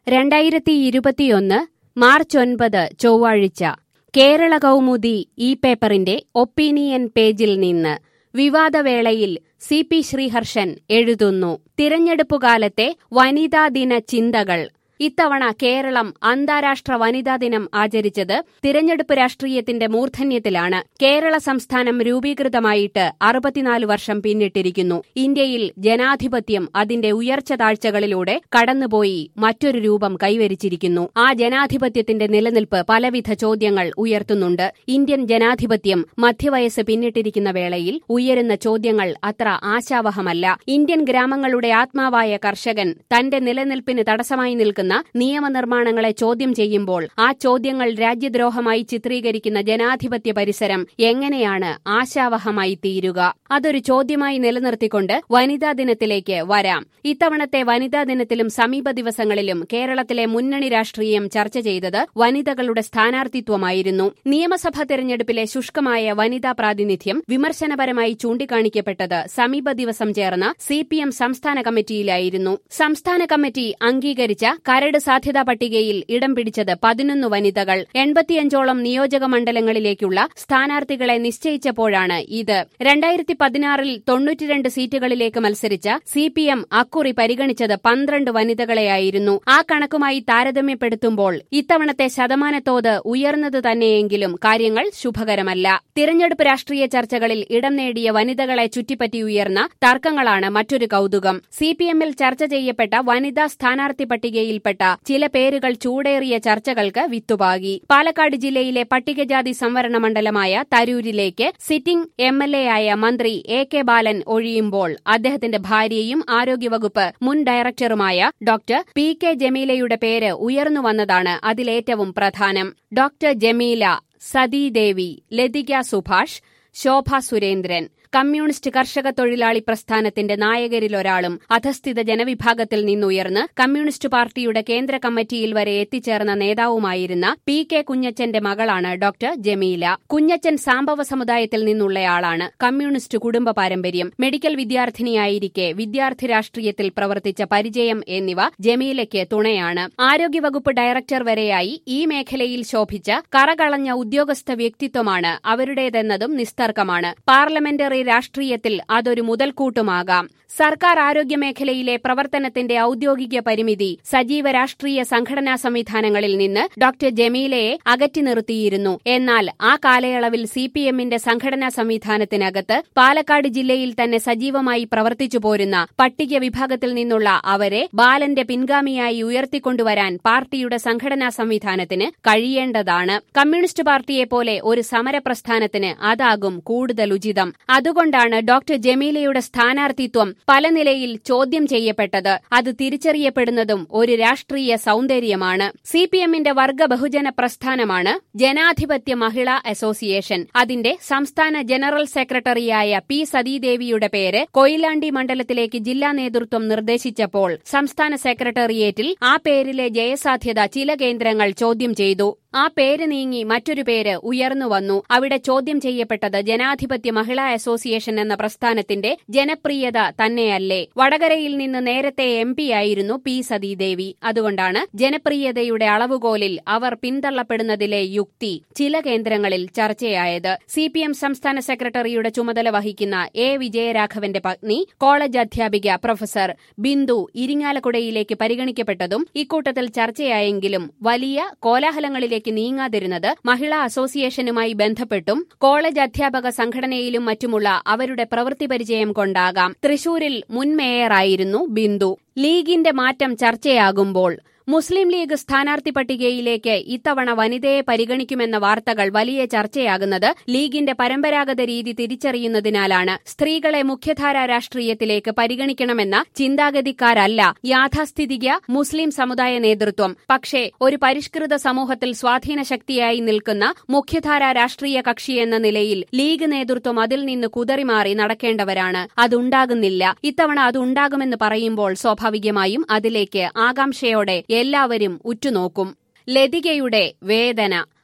രണ്ടായിരത്തി ഇരുപത്തിയൊന്ന് മാർച്ച് ഒൻപത് ചൊവ്വാഴ്ച കേരള കൗമുദി ഈ പേപ്പറിന്റെ ഒപ്പീനിയൻ പേജിൽ നിന്ന് വിവാദവേളയിൽ സി പി ശ്രീഹർഷൻ എഴുതുന്നു തിരഞ്ഞെടുപ്പുകാലത്തെ വനിതാ ദിന ചിന്തകൾ ഇത്തവണ കേരളം അന്താരാഷ്ട്ര വനിതാ ദിനം ആചരിച്ചത് തിരഞ്ഞെടുപ്പ് രാഷ്ട്രീയത്തിന്റെ മൂർധന്യത്തിലാണ് കേരള സംസ്ഥാനം രൂപീകൃതമായിട്ട് അറുപത്തിനാല് വർഷം പിന്നിട്ടിരിക്കുന്നു ഇന്ത്യയിൽ ജനാധിപത്യം അതിന്റെ ഉയർച്ച താഴ്ചകളിലൂടെ കടന്നുപോയി മറ്റൊരു രൂപം കൈവരിച്ചിരിക്കുന്നു ആ ജനാധിപത്യത്തിന്റെ നിലനിൽപ്പ് പലവിധ ചോദ്യങ്ങൾ ഉയർത്തുന്നുണ്ട് ഇന്ത്യൻ ജനാധിപത്യം മധ്യവയസ്സ് പിന്നിട്ടിരിക്കുന്ന വേളയിൽ ഉയരുന്ന ചോദ്യങ്ങൾ അത്ര ആശാവഹമല്ല ഇന്ത്യൻ ഗ്രാമങ്ങളുടെ ആത്മാവായ കർഷകൻ തന്റെ നിലനിൽപ്പിന് തടസ്സമായി നിൽക്കുന്ന നിയമനിർമ്മാണങ്ങളെ ചോദ്യം ചെയ്യുമ്പോൾ ആ ചോദ്യങ്ങൾ രാജ്യദ്രോഹമായി ചിത്രീകരിക്കുന്ന ജനാധിപത്യ പരിസരം എങ്ങനെയാണ് ആശാവഹമായി തീരുക അതൊരു ചോദ്യമായി നിലനിർത്തിക്കൊണ്ട് വനിതാ ദിനത്തിലേക്ക് വരാം ഇത്തവണത്തെ വനിതാ ദിനത്തിലും സമീപ ദിവസങ്ങളിലും കേരളത്തിലെ മുന്നണി രാഷ്ട്രീയം ചർച്ച ചെയ്തത് വനിതകളുടെ സ്ഥാനാർത്ഥിത്വമായിരുന്നു നിയമസഭാ തെരഞ്ഞെടുപ്പിലെ ശുഷ്കമായ വനിതാ പ്രാതിനിധ്യം വിമർശനപരമായി ചൂണ്ടിക്കാണിക്കപ്പെട്ടത് സമീപ ദിവസം ചേർന്ന സി സംസ്ഥാന കമ്മിറ്റിയിലായിരുന്നു സംസ്ഥാന കമ്മിറ്റി അംഗീകരിച്ച കരട് സാധ്യതാ പട്ടികയിൽ ഇടം പിടിച്ചത് പതിനൊന്ന് വനിതകൾ എൺപത്തിയഞ്ചോളം നിയോജക മണ്ഡലങ്ങളിലേക്കുള്ള സ്ഥാനാർത്ഥികളെ നിശ്ചയിച്ചപ്പോഴാണ് ഇത് രണ്ടായിരത്തി പതിനാറിൽ തൊണ്ണൂറ്റിരണ്ട് സീറ്റുകളിലേക്ക് മത്സരിച്ച സി പി എം അക്കുറി പരിഗണിച്ചത് പന്ത്രണ്ട് വനിതകളെയായിരുന്നു ആ കണക്കുമായി താരതമ്യപ്പെടുത്തുമ്പോൾ ഇത്തവണത്തെ ശതമാനത്തോത് ഉയർന്നത് തന്നെയെങ്കിലും കാര്യങ്ങൾ ശുഭകരമല്ല തിരഞ്ഞെടുപ്പ് രാഷ്ട്രീയ ചർച്ചകളിൽ ഇടം നേടിയ വനിതകളെ ചുറ്റിപ്പറ്റി ഉയർന്ന തർക്കങ്ങളാണ് മറ്റൊരു കൌതുകം സി പി എമ്മിൽ ചർച്ച ചെയ്യപ്പെട്ട വനിതാ സ്ഥാനാർത്ഥി പട്ടികയിൽപ്പെട്ട ചില പേരുകൾ ചൂടേറിയ ചർച്ചകൾക്ക് വിത്തുപാകി പാലക്കാട് ജില്ലയിലെ പട്ടികജാതി സംവരണ മണ്ഡലമായ തരൂരിലേക്ക് സിറ്റിംഗ് എം എൽ എ ആയ മന്ത്രി എ കെ ബാലൻ ഒഴിയുമ്പോൾ അദ്ദേഹത്തിന്റെ ഭാര്യയും ആരോഗ്യവകുപ്പ് മുൻ ഡയറക്ടറുമായ ഡോക്ടർ പി കെ ജമീലയുടെ പേര് ഉയർന്നുവന്നതാണ് അതിലേറ്റവും പ്രധാനം ഡോക്ടർ ജമീല സതീദേവി ലതിക സുഭാഷ് ശോഭ സുരേന്ദ്രൻ കമ്മ്യൂണിസ്റ്റ് കർഷക തൊഴിലാളി പ്രസ്ഥാനത്തിന്റെ നായകരിലൊരാളും അധസ്ഥിത ജനവിഭാഗത്തിൽ നിന്നുയർന്ന് കമ്മ്യൂണിസ്റ്റ് പാർട്ടിയുടെ കേന്ദ്ര കമ്മിറ്റിയിൽ വരെ എത്തിച്ചേർന്ന നേതാവുമായിരുന്ന പി കെ കുഞ്ഞച്ചന്റെ മകളാണ് ഡോക്ടർ ജമീല കുഞ്ഞച്ചൻ സാമ്പവ സമുദായത്തിൽ നിന്നുള്ളയാളാണ് കമ്മ്യൂണിസ്റ്റ് കുടുംബ പാരമ്പര്യം മെഡിക്കൽ വിദ്യാർത്ഥിനിയായിരിക്കെ വിദ്യാർത്ഥി രാഷ്ട്രീയത്തിൽ പ്രവർത്തിച്ച പരിചയം എന്നിവ ജമീലയ്ക്ക് തുണയാണ് ആരോഗ്യവകുപ്പ് ഡയറക്ടർ വരെയായി ഈ മേഖലയിൽ ശോഭിച്ച കറകളഞ്ഞ ഉദ്യോഗസ്ഥ വ്യക്തിത്വമാണ് അവരുടേതെന്നതും നിസ്തർക്കമാണ് പാർലമെന്ററി രാഷ്ട്രീയത്തിൽ അതൊരു മുതൽക്കൂട്ടുമാകാം സർക്കാർ ആരോഗ്യമേഖലയിലെ പ്രവർത്തനത്തിന്റെ ഔദ്യോഗിക പരിമിതി സജീവ രാഷ്ട്രീയ സംഘടനാ സംവിധാനങ്ങളിൽ നിന്ന് ഡോക്ടർ ജമീലയെ അകറ്റി നിർത്തിയിരുന്നു എന്നാൽ ആ കാലയളവിൽ സി പി എമ്മിന്റെ സംഘടനാ സംവിധാനത്തിനകത്ത് പാലക്കാട് ജില്ലയിൽ തന്നെ സജീവമായി പ്രവർത്തിച്ചു പോരുന്ന പട്ടിക വിഭാഗത്തിൽ നിന്നുള്ള അവരെ ബാലന്റെ പിൻഗാമിയായി ഉയർത്തിക്കൊണ്ടുവരാൻ പാർട്ടിയുടെ സംഘടനാ സംവിധാനത്തിന് കഴിയേണ്ടതാണ് കമ്മ്യൂണിസ്റ്റ് പാർട്ടിയെപ്പോലെ ഒരു സമരപ്രസ്ഥാനത്തിന് അതാകും കൂടുതൽ ഉചിതം അതുകൊണ്ടാണ് ഡോക്ടർ ജമീലയുടെ സ്ഥാനാർത്ഥിത്വം പല നിലയിൽ ചോദ്യം ചെയ്യപ്പെട്ടത് അത് തിരിച്ചറിയപ്പെടുന്നതും ഒരു രാഷ്ട്രീയ സൗന്ദര്യമാണ് സി പി എമ്മിന്റെ വർഗ ബഹുജന പ്രസ്ഥാനമാണ് ജനാധിപത്യ മഹിളാ അസോസിയേഷൻ അതിന്റെ സംസ്ഥാന ജനറൽ സെക്രട്ടറിയായ പി സതീദേവിയുടെ പേര് കൊയിലാണ്ടി മണ്ഡലത്തിലേക്ക് ജില്ലാ നേതൃത്വം നിർദ്ദേശിച്ചപ്പോൾ സംസ്ഥാന സെക്രട്ടേറിയറ്റിൽ ആ പേരിലെ ജയസാധ്യത ചില കേന്ദ്രങ്ങൾ ചോദ്യം ചെയ്തു ആ പേര് നീങ്ങി മറ്റൊരു പേര് ഉയർന്നുവന്നു അവിടെ ചോദ്യം ചെയ്യപ്പെട്ടത് ജനാധിപത്യ മഹിളാ അസോസിയേഷൻ എന്ന പ്രസ്ഥാനത്തിന്റെ ജനപ്രിയത തന്നെയല്ലേ വടകരയിൽ നിന്ന് നേരത്തെ എം ആയിരുന്നു പി സതീദേവി അതുകൊണ്ടാണ് ജനപ്രിയതയുടെ അളവുകോലിൽ അവർ പിന്തള്ളപ്പെടുന്നതിലെ യുക്തി ചില കേന്ദ്രങ്ങളിൽ ചർച്ചയായത് സി പി എം സംസ്ഥാന സെക്രട്ടറിയുടെ ചുമതല വഹിക്കുന്ന എ വിജയരാഘവന്റെ പത്നി കോളേജ് അധ്യാപിക പ്രൊഫസർ ബിന്ദു ഇരിങ്ങാലക്കുടയിലേക്ക് പരിഗണിക്കപ്പെട്ടതും ഇക്കൂട്ടത്തിൽ ചർച്ചയായെങ്കിലും വലിയ കോലാഹലങ്ങളിലേക്ക് നീങ്ങാതിരുന്നത് മഹിളാ അസോസിയേഷനുമായി ബന്ധപ്പെട്ടും കോളേജ് അധ്യാപക സംഘടനയിലും മറ്റുമുള്ള അവരുടെ പ്രവൃത്തി പരിചയം കൊണ്ടാകാം തൃശൂരിൽ മുൻ മേയറായിരുന്നു ബിന്ദു ലീഗിന്റെ മാറ്റം ചർച്ചയാകുമ്പോൾ മുസ്ലിം ലീഗ് സ്ഥാനാർത്ഥി പട്ടികയിലേക്ക് ഇത്തവണ വനിതയെ പരിഗണിക്കുമെന്ന വാർത്തകൾ വലിയ ചർച്ചയാകുന്നത് ലീഗിന്റെ പരമ്പരാഗത രീതി തിരിച്ചറിയുന്നതിനാലാണ് സ്ത്രീകളെ മുഖ്യധാരാ രാഷ്ട്രീയത്തിലേക്ക് പരിഗണിക്കണമെന്ന ചിന്താഗതിക്കാരല്ല യാഥാസ്ഥിതിക മുസ്ലിം സമുദായ നേതൃത്വം പക്ഷേ ഒരു പരിഷ്കൃത സമൂഹത്തിൽ സ്വാധീന ശക്തിയായി നിൽക്കുന്ന മുഖ്യധാരാ രാഷ്ട്രീയ കക്ഷിയെന്ന നിലയിൽ ലീഗ് നേതൃത്വം അതിൽ നിന്ന് കുതറിമാറി നടക്കേണ്ടവരാണ് അതുണ്ടാകുന്നില്ല ഇത്തവണ അതുണ്ടാകുമെന്ന് പറയുമ്പോൾ സ്വാഭാവികമായും അതിലേക്ക് ആകാംക്ഷയോടെ എല്ലാവരും ഉറ്റുനോക്കും ലതികയുടെ വേദന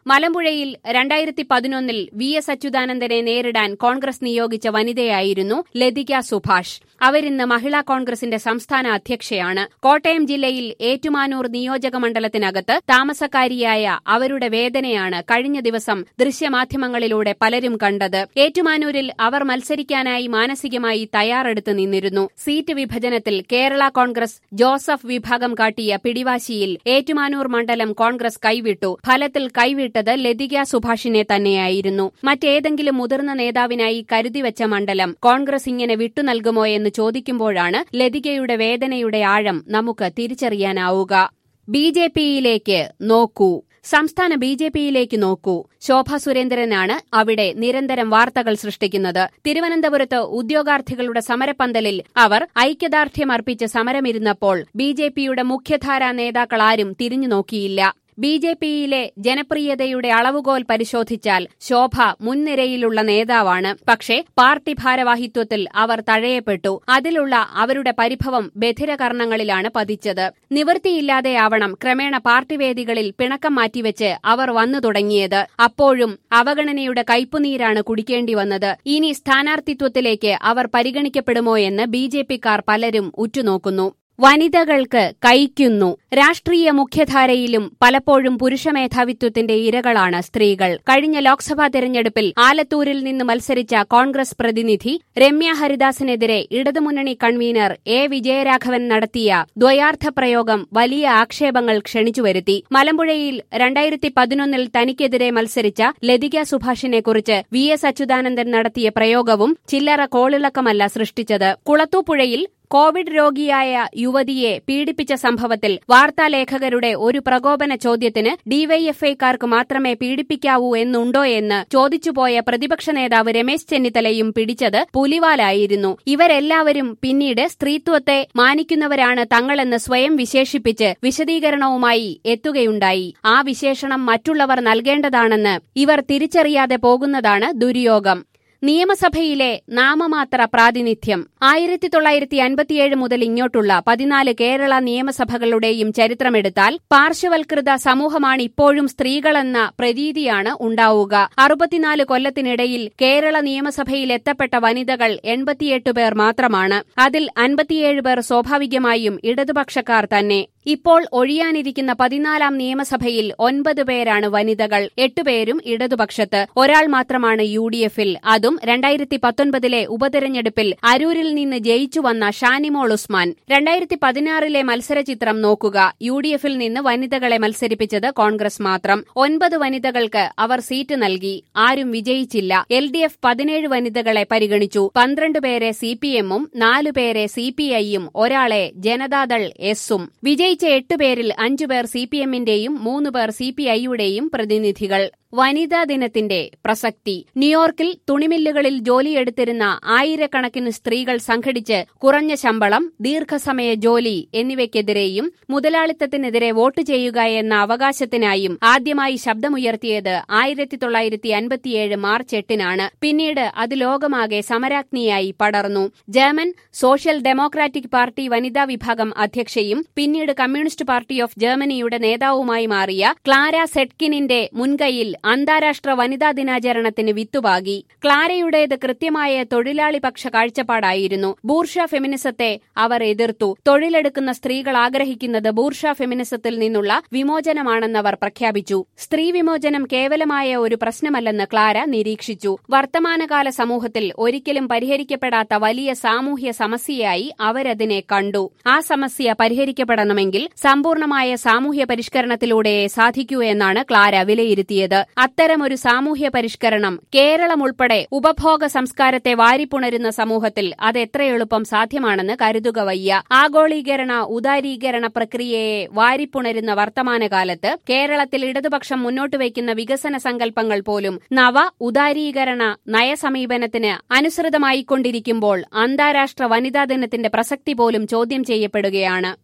മലമ്പുഴയിൽ രണ്ടായിരത്തി പതിനൊന്നിൽ വി എസ് അച്യുതാനന്ദനെ നേരിടാൻ കോൺഗ്രസ് നിയോഗിച്ച വനിതയായിരുന്നു ലതിക സുഭാഷ് അവരിന്ന് മഹിളാ കോൺഗ്രസിന്റെ സംസ്ഥാന അധ്യക്ഷയാണ് കോട്ടയം ജില്ലയിൽ ഏറ്റുമാനൂർ നിയോജക മണ്ഡലത്തിനകത്ത് താമസക്കാരിയായ അവരുടെ വേദനയാണ് കഴിഞ്ഞ ദിവസം ദൃശ്യമാധ്യമങ്ങളിലൂടെ പലരും കണ്ടത് ഏറ്റുമാനൂരിൽ അവർ മത്സരിക്കാനായി മാനസികമായി തയ്യാറെടുത്ത് നിന്നിരുന്നു സീറ്റ് വിഭജനത്തിൽ കേരള കോൺഗ്രസ് ജോസഫ് വിഭാഗം കാട്ടിയ പിടിവാശിയിൽ ഏറ്റുമാനൂർ മണ്ഡലം കോൺഗ്രസ് കൈവിട്ടു ഫലത്തിൽ കൈവിട്ടത് ലതിക സുഭാഷിനെ തന്നെയായിരുന്നു മറ്റേതെങ്കിലും മുതിർന്ന നേതാവിനായി കരുതിവച്ച മണ്ഡലം കോൺഗ്രസ് ഇങ്ങനെ വിട്ടുനൽകുമോ എന്ന് ചോദിക്കുമ്പോഴാണ് ലതികയുടെ വേദനയുടെ ആഴം നമുക്ക് തിരിച്ചറിയാനാവുക ബി ജെ പിയിലേക്ക് നോക്കൂ സംസ്ഥാന ബി ജെ പിയിലേക്ക് നോക്കൂ ശോഭ സുരേന്ദ്രനാണ് അവിടെ നിരന്തരം വാർത്തകൾ സൃഷ്ടിക്കുന്നത് തിരുവനന്തപുരത്ത് ഉദ്യോഗാർത്ഥികളുടെ സമരപ്പന്തലിൽ അവർ ഐക്യദാർഢ്യമർപ്പിച്ച് സമരമിരുന്നപ്പോൾ ബി ജെ പിയുടെ മുഖ്യധാരാ നേതാക്കളാരും തിരിഞ്ഞു നോക്കിയില്ല ബി ജെ പിയിലെ ജനപ്രിയതയുടെ അളവുകോൽ പരിശോധിച്ചാൽ ശോഭ മുൻനിരയിലുള്ള നേതാവാണ് പക്ഷേ പാർട്ടി ഭാരവാഹിത്വത്തിൽ അവർ തഴയപ്പെട്ടു അതിലുള്ള അവരുടെ പരിഭവം ബധിരകർണങ്ങളിലാണ് പതിച്ചത് നിവൃത്തിയില്ലാതെയാവണം ക്രമേണ പാർട്ടി വേദികളിൽ പിണക്കം മാറ്റിവെച്ച് അവർ വന്നു തുടങ്ങിയത് അപ്പോഴും അവഗണനയുടെ കയ്പുനീരാണ് കുടിക്കേണ്ടി വന്നത് ഇനി സ്ഥാനാർത്ഥിത്വത്തിലേക്ക് അവർ പരിഗണിക്കപ്പെടുമോ എന്ന് ബി പലരും ഉറ്റുനോക്കുന്നു വനിതകൾക്ക് കൈക്കുന്നു രാഷ്ട്രീയ മുഖ്യധാരയിലും പലപ്പോഴും പുരുഷ മേധാവിത്വത്തിന്റെ ഇരകളാണ് സ്ത്രീകൾ കഴിഞ്ഞ ലോക്സഭാ തെരഞ്ഞെടുപ്പിൽ ആലത്തൂരിൽ നിന്ന് മത്സരിച്ച കോൺഗ്രസ് പ്രതിനിധി രമ്യ ഹരിദാസിനെതിരെ ഇടതുമുന്നണി കൺവീനർ എ വിജയരാഘവൻ നടത്തിയ ദ്വയാർത്ഥ പ്രയോഗം വലിയ ആക്ഷേപങ്ങൾ ക്ഷണിച്ചുവരുത്തി മലമ്പുഴയിൽ രണ്ടായിരത്തി പതിനൊന്നിൽ തനിക്കെതിരെ മത്സരിച്ച ലതിക സുഭാഷിനെക്കുറിച്ച് വി എസ് അച്യുതാനന്ദൻ നടത്തിയ പ്രയോഗവും ചില്ലറ കോളിളക്കമല്ല സൃഷ്ടിച്ചത് കുളത്തൂപ്പുഴയിൽ കോവിഡ് രോഗിയായ യുവതിയെ പീഡിപ്പിച്ച സംഭവത്തിൽ വാർത്താലേഖകരുടെ ഒരു പ്രകോപന ചോദ്യത്തിന് ഡിവൈഎഫ്ഐക്കാർക്ക് മാത്രമേ പീഡിപ്പിക്കാവൂ എന്നുണ്ടോ എന്ന് ചോദിച്ചുപോയ പ്രതിപക്ഷ നേതാവ് രമേശ് ചെന്നിത്തലയും പിടിച്ചത് പുലിവാലായിരുന്നു ഇവരെല്ലാവരും പിന്നീട് സ്ത്രീത്വത്തെ മാനിക്കുന്നവരാണ് തങ്ങളെന്ന് സ്വയം വിശേഷിപ്പിച്ച് വിശദീകരണവുമായി എത്തുകയുണ്ടായി ആ വിശേഷണം മറ്റുള്ളവർ നൽകേണ്ടതാണെന്ന് ഇവർ തിരിച്ചറിയാതെ പോകുന്നതാണ് ദുര്യോഗം നിയമസഭയിലെ നാമമാത്ര പ്രാതിനിധ്യം ആയിരത്തി തൊള്ളായിരത്തി അൻപത്തിയേഴ് മുതൽ ഇങ്ങോട്ടുള്ള പതിനാല് കേരള നിയമസഭകളുടെയും ചരിത്രമെടുത്താൽ പാർശ്വവൽകൃത സമൂഹമാണ് ഇപ്പോഴും സ്ത്രീകളെന്ന പ്രതീതിയാണ് ഉണ്ടാവുക അറുപത്തിനാല് കൊല്ലത്തിനിടയിൽ കേരള നിയമസഭയിൽ എത്തപ്പെട്ട വനിതകൾ എൺപത്തിയെട്ട് പേർ മാത്രമാണ് അതിൽ അൻപത്തിയേഴ് പേർ സ്വാഭാവികമായും ഇടതുപക്ഷക്കാർ തന്നെ ഇപ്പോൾ ഒഴിയാനിരിക്കുന്ന പതിനാലാം നിയമസഭയിൽ ഒൻപത് പേരാണ് വനിതകൾ എട്ടുപേരും ഇടതുപക്ഷത്ത് ഒരാൾ മാത്രമാണ് യു ഡി എഫിൽ അതും രണ്ടായിരത്തി പത്തൊൻപതിലെ ഉപതെരഞ്ഞെടുപ്പിൽ അരൂരിൽ നിന്ന് ജയിച്ചു വന്ന ഷാനിമോൾ ഉസ്മാൻ രണ്ടായിരത്തി പതിനാറിലെ മത്സരചിത്രം നോക്കുക യു ഡി എഫിൽ നിന്ന് വനിതകളെ മത്സരിപ്പിച്ചത് കോൺഗ്രസ് മാത്രം ഒൻപത് വനിതകൾക്ക് അവർ സീറ്റ് നൽകി ആരും വിജയിച്ചില്ല എൽ ഡി എഫ് പതിനേഴ് വനിതകളെ പരിഗണിച്ചു പന്ത്രണ്ട് പേരെ സി പി എമ്മും നാലുപേരെ സി പി ഐയും ഒരാളെ ജനതാദൾ എസും വിജയിച്ച എട്ടുപേരിൽ അഞ്ചുപേർ സി പി എമ്മിന്റെയും മൂന്ന് പേർ സി പി ഐയുടെയും പ്രതിനിധികൾ വനിതാ ദിനത്തിന്റെ പ്രസക്തി ന്യൂയോർക്കിൽ തുണിമില്ലുകളിൽ ജോലിയെടുത്തിരുന്ന ആയിരക്കണക്കിന് സ്ത്രീകൾ സംഘടിച്ച് കുറഞ്ഞ ശമ്പളം ദീർഘസമയ ജോലി എന്നിവയ്ക്കെതിരെയും മുതലാളിത്തത്തിനെതിരെ വോട്ട് ചെയ്യുക എന്ന അവകാശത്തിനായും ആദ്യമായി ശബ്ദമുയർത്തിയത് ആയിരത്തി തൊള്ളായിരത്തി അൻപത്തിയേഴ് മാർച്ച് എട്ടിനാണ് പിന്നീട് അത് ലോകമാകെ സമരാഗ്നിയായി പടർന്നു ജർമ്മൻ സോഷ്യൽ ഡെമോക്രാറ്റിക് പാർട്ടി വനിതാ വിഭാഗം അധ്യക്ഷയും പിന്നീട് കമ്മ്യൂണിസ്റ്റ് പാർട്ടി ഓഫ് ജർമ്മനിയുടെ നേതാവുമായി മാറിയ ക്ലാര സെഡ്കിനിന്റെ മുൻകൈയിൽ അന്താരാഷ്ട്ര വനിതാ ദിനാചരണത്തിന് വിത്തുപാകി ക്ലാരയുടേത് കൃത്യമായ തൊഴിലാളി പക്ഷ കാഴ്ചപ്പാടായിരുന്നു ബൂർഷ ഫെമിനിസത്തെ അവർ എതിർത്തു തൊഴിലെടുക്കുന്ന സ്ത്രീകൾ ആഗ്രഹിക്കുന്നത് ബൂർഷ ഫെമിനിസത്തിൽ നിന്നുള്ള വിമോചനമാണെന്നവർ പ്രഖ്യാപിച്ചു സ്ത്രീ വിമോചനം കേവലമായ ഒരു പ്രശ്നമല്ലെന്ന് ക്ലാര നിരീക്ഷിച്ചു വർത്തമാനകാല സമൂഹത്തിൽ ഒരിക്കലും പരിഹരിക്കപ്പെടാത്ത വലിയ സാമൂഹ്യ സമസ്യയായി അവരതിനെ കണ്ടു ആ സമസ്യ പരിഹരിക്കപ്പെടണമെങ്കിൽ സമ്പൂർണമായ സാമൂഹ്യ പരിഷ്കരണത്തിലൂടെ സാധിക്കൂ എന്നാണ് ക്ലാര വിലയിരുത്തിയത് അത്തരമൊരു സാമൂഹ്യ പരിഷ്കരണം കേരളം ഉൾപ്പെടെ ഉപഭോഗ സംസ്കാരത്തെ വാരിപ്പുണരുന്ന സമൂഹത്തിൽ അത് എത്ര എളുപ്പം സാധ്യമാണെന്ന് കരുതുക വയ്യ ആഗോളീകരണ ഉദാരീകരണ പ്രക്രിയയെ വാരിപ്പുണരുന്ന വർത്തമാനകാലത്ത് കേരളത്തിൽ ഇടതുപക്ഷം മുന്നോട്ടുവയ്ക്കുന്ന വികസന സങ്കല്പങ്ങൾ പോലും നവ ഉദാരീകരണ നയസമീപനത്തിന് അനുസൃതമായിക്കൊണ്ടിരിക്കുമ്പോൾ അന്താരാഷ്ട്ര വനിതാ ദിനത്തിന്റെ പ്രസക്തി പോലും ചോദ്യം ചെയ്യപ്പെടുകയാണ്